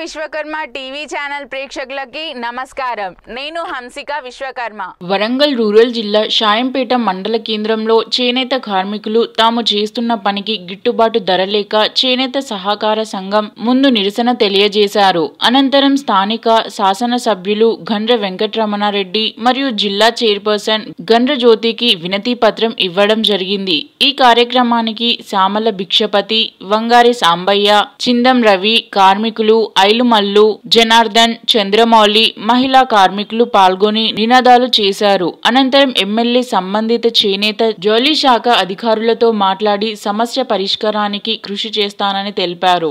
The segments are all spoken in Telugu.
విశ్వకర్మ టీవీ ఛానల్ ప్రేక్షకులకి నమస్కారం నేను హంసిక విశ్వకర్మ వరంగల్ రూరల్ జిల్లా షాయంపేట మండల కేంద్రంలో చేనేత కార్మికులు తాము చేస్తున్న పనికి గిట్టుబాటు ధర లేక చేనేత సహకార సంఘం ముందు నిరసన తెలియజేశారు అనంతరం స్థానిక శాసనసభ్యులు గండ్ర వెంకటరమణారెడ్డి మరియు జిల్లా చైర్పర్సన్ గండ్ర జ్యోతికి వినతి పత్రం ఇవ్వడం జరిగింది ఈ కార్యక్రమానికి శ్యామల భిక్షపతి వంగారి సాంబయ్య చిందం రవి కార్మికులు ఐలుమల్లు జనార్దన్ చంద్రమౌళి మహిళా కార్మికులు పాల్గొని నినాదాలు చేశారు అనంతరం ఎమ్మెల్యే సంబంధిత చేనేత జోలీ శాఖ అధికారులతో మాట్లాడి సమస్య పరిష్కారానికి కృషి చేస్తానని తెలిపారు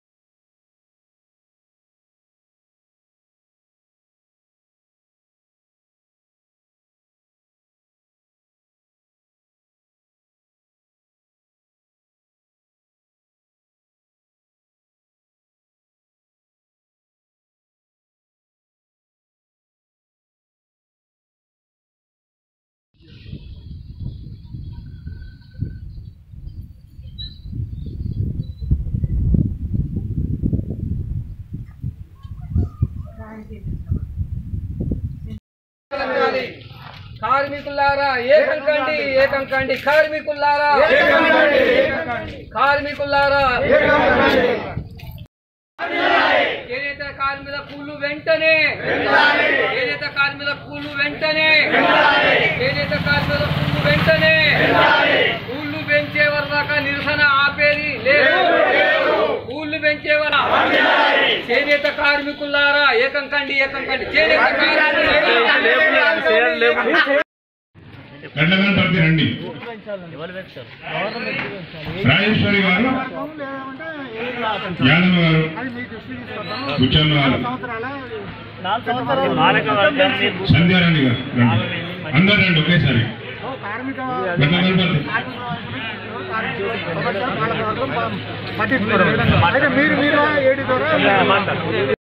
కండి. కార్మికులారా ఏకం కండి ఏకం కండి కార్మికులారా కార్మికులారా చేనేత కార్మికుల కూలు వెంటనే చేనేత కార్మికుల కూలు వెంటనే చేనేత కార్మికుల కూలు వెంటనే కూళ్ళు పెంచే వరదాకా నిరసన ఆపేది లేదు కూళ్ళు పెంచే వర చేనేత కార్మికులారా ఏకం కండి ఏకం కండి చేనేత కార్మికులు దండగల్ పడితే రండి రాజేశ్వరి గారు యాదవ్ గారు బుచ్చమ్మ గారు సంధ్యారాణి గారు రండి అందరు రండి ఒకేసారి దండగల్ పడితే పట్టించుకోరు అయితే మీరు మీరు ఏడు ద్వారా